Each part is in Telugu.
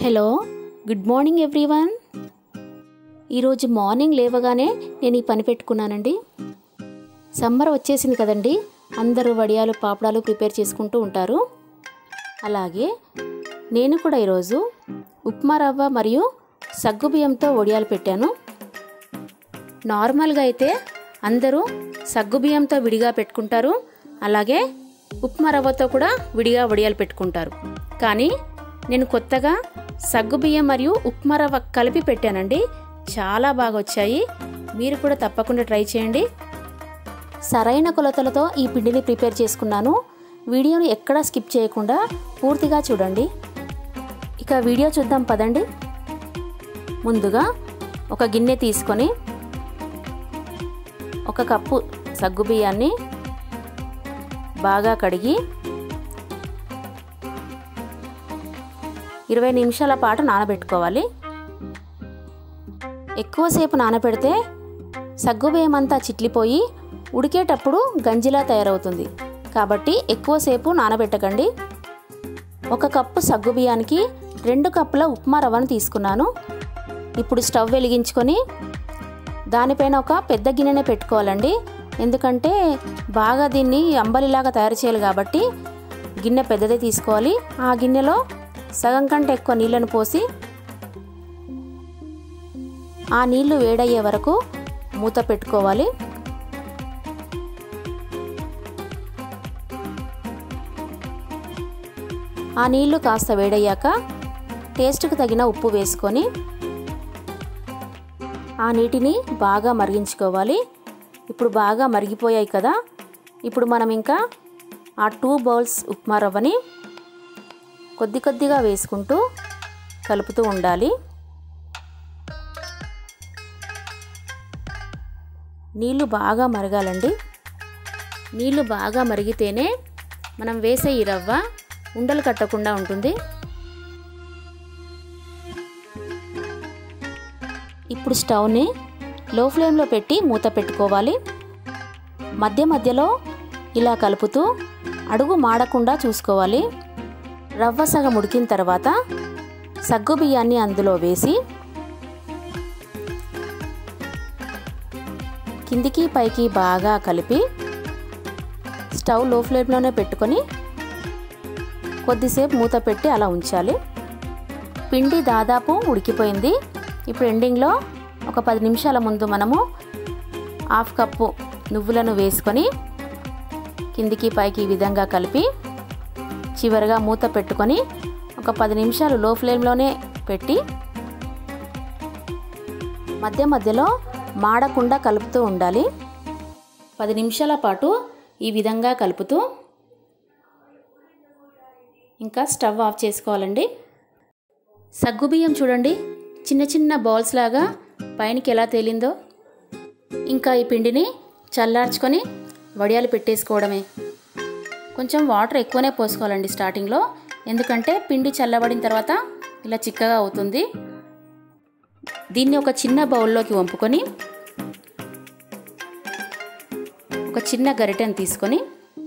హలో గుడ్ మార్నింగ్ ఎవ్రీవన్ ఈరోజు మార్నింగ్ లేవగానే నేను ఈ పని పెట్టుకున్నానండి సమ్మర్ వచ్చేసింది కదండి అందరూ వడియాలు పాపడాలు ప్రిపేర్ చేసుకుంటూ ఉంటారు అలాగే నేను కూడా ఈరోజు ఉప్మా రవ్వ మరియు సగ్గుబియ్యంతో వడియాలు పెట్టాను నార్మల్గా అయితే అందరూ సగ్గుబియ్యంతో విడిగా పెట్టుకుంటారు అలాగే ఉప్మా రవ్వతో కూడా విడిగా వడియాలు పెట్టుకుంటారు కానీ నేను కొత్తగా సగ్గుబియ్యం మరియు ఉప్మా రవ్వ కలిపి పెట్టానండి చాలా బాగా వచ్చాయి మీరు కూడా తప్పకుండా ట్రై చేయండి సరైన కొలతలతో ఈ పిండిని ప్రిపేర్ చేసుకున్నాను వీడియోని ఎక్కడా స్కిప్ చేయకుండా పూర్తిగా చూడండి ఇక వీడియో చూద్దాం పదండి ముందుగా ఒక గిన్నె తీసుకొని ఒక కప్పు సగ్గుబియ్యాన్ని బాగా కడిగి ఇరవై నిమిషాల పాటు నానబెట్టుకోవాలి ఎక్కువసేపు నానబెడితే సగ్గుబియ్యం అంతా చిట్లిపోయి ఉడికేటప్పుడు గంజిలా తయారవుతుంది కాబట్టి ఎక్కువసేపు నానబెట్టకండి ఒక కప్పు సగ్గుబియ్యానికి రెండు కప్పుల ఉప్మా రవ్వను తీసుకున్నాను ఇప్పుడు స్టవ్ వెలిగించుకొని దానిపైన ఒక పెద్ద గిన్నెనే పెట్టుకోవాలండి ఎందుకంటే బాగా దీన్ని అంబలిలాగా తయారు చేయాలి కాబట్టి గిన్నె పెద్దదే తీసుకోవాలి ఆ గిన్నెలో సగం కంటే ఎక్కువ నీళ్ళను పోసి ఆ నీళ్లు వేడయ్యే వరకు మూత పెట్టుకోవాలి ఆ నీళ్లు కాస్త వేడయ్యాక టేస్ట్కి తగిన ఉప్పు వేసుకొని ఆ నీటిని బాగా మరిగించుకోవాలి ఇప్పుడు బాగా మరిగిపోయాయి కదా ఇప్పుడు మనం ఇంకా ఆ టూ బౌల్స్ ఉప్మా రవ్వని కొద్ది కొద్దిగా వేసుకుంటూ కలుపుతూ ఉండాలి నీళ్లు బాగా మరగాలండి నీళ్లు బాగా మరిగితేనే మనం వేసే ఈ రవ్వ ఉండలు కట్టకుండా ఉంటుంది ఇప్పుడు స్టవ్ని లో ఫ్లేమ్లో పెట్టి మూత పెట్టుకోవాలి మధ్య మధ్యలో ఇలా కలుపుతూ అడుగు మాడకుండా చూసుకోవాలి రవ్వ సగం ఉడికిన తర్వాత సగ్గు బియ్యాన్ని అందులో వేసి కిందికి పైకి బాగా కలిపి స్టవ్ లో ఫ్లేమ్లోనే పెట్టుకొని కొద్దిసేపు మూత పెట్టి అలా ఉంచాలి పిండి దాదాపు ఉడికిపోయింది ఇప్పుడు ఎండింగ్లో ఒక పది నిమిషాల ముందు మనము హాఫ్ కప్పు నువ్వులను వేసుకొని కిందికి పైకి ఈ విధంగా కలిపి చివరిగా మూత పెట్టుకొని ఒక పది నిమిషాలు లో ఫ్లేమ్లోనే పెట్టి మధ్య మధ్యలో మాడకుండా కలుపుతూ ఉండాలి పది నిమిషాల పాటు ఈ విధంగా కలుపుతూ ఇంకా స్టవ్ ఆఫ్ చేసుకోవాలండి సగ్గుబియ్యం చూడండి చిన్న చిన్న బాల్స్ లాగా పైనకి ఎలా తేలిందో ఇంకా ఈ పిండిని చల్లార్చుకొని వడియాలు పెట్టేసుకోవడమే కొంచెం వాటర్ ఎక్కువనే పోసుకోవాలండి స్టార్టింగ్లో ఎందుకంటే పిండి చల్లబడిన తర్వాత ఇలా చిక్కగా అవుతుంది దీన్ని ఒక చిన్న బౌల్లోకి వంపుకొని ఒక చిన్న గరిటెను తీసుకొని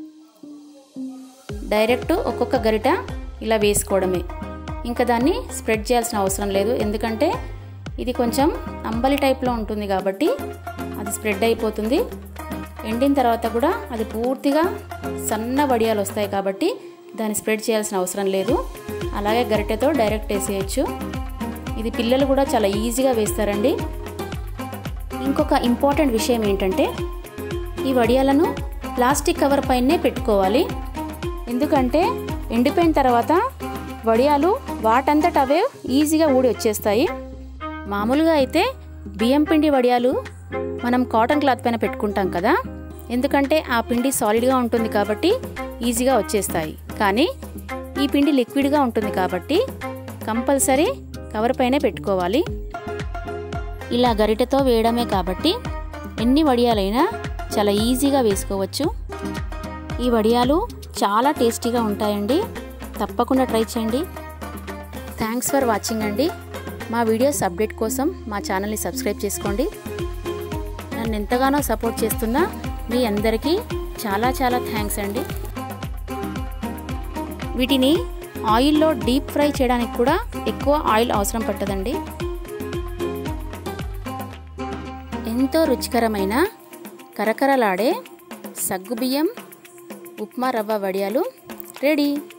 డైరెక్ట్ ఒక్కొక్క గరిట ఇలా వేసుకోవడమే ఇంకా దాన్ని స్ప్రెడ్ చేయాల్సిన అవసరం లేదు ఎందుకంటే ఇది కొంచెం అంబలి టైప్లో ఉంటుంది కాబట్టి అది స్ప్రెడ్ అయిపోతుంది ఎండిన తర్వాత కూడా అది పూర్తిగా సన్న వడియాలు వస్తాయి కాబట్టి దాన్ని స్ప్రెడ్ చేయాల్సిన అవసరం లేదు అలాగే గరిటెతో డైరెక్ట్ వేసేయచ్చు ఇది పిల్లలు కూడా చాలా ఈజీగా వేస్తారండి ఇంకొక ఇంపార్టెంట్ విషయం ఏంటంటే ఈ వడియాలను ప్లాస్టిక్ కవర్ పైనే పెట్టుకోవాలి ఎందుకంటే ఎండిపోయిన తర్వాత వడియాలు వాటంతట అవే ఈజీగా ఊడి వచ్చేస్తాయి మామూలుగా అయితే బియ్యం పిండి వడియాలు మనం కాటన్ క్లాత్ పైన పెట్టుకుంటాం కదా ఎందుకంటే ఆ పిండి సాలిడ్గా ఉంటుంది కాబట్టి ఈజీగా వచ్చేస్తాయి కానీ ఈ పిండి లిక్విడ్గా ఉంటుంది కాబట్టి కంపల్సరీ కవర్ పైనే పెట్టుకోవాలి ఇలా గరిటెతో వేయడమే కాబట్టి ఎన్ని వడియాలైనా చాలా ఈజీగా వేసుకోవచ్చు ఈ వడియాలు చాలా టేస్టీగా ఉంటాయండి తప్పకుండా ట్రై చేయండి థ్యాంక్స్ ఫర్ వాచింగ్ అండి మా వీడియోస్ అప్డేట్ కోసం మా ఛానల్ని సబ్స్క్రైబ్ చేసుకోండి నన్ను ఎంతగానో సపోర్ట్ చేస్తున్న మీ అందరికీ చాలా చాలా థ్యాంక్స్ అండి వీటిని ఆయిల్లో డీప్ ఫ్రై చేయడానికి కూడా ఎక్కువ ఆయిల్ అవసరం పట్టదండి ఎంతో రుచికరమైన కరకరలాడే సగ్గుబియ్యం ఉప్మా రవ్వ వడియాలు రెడీ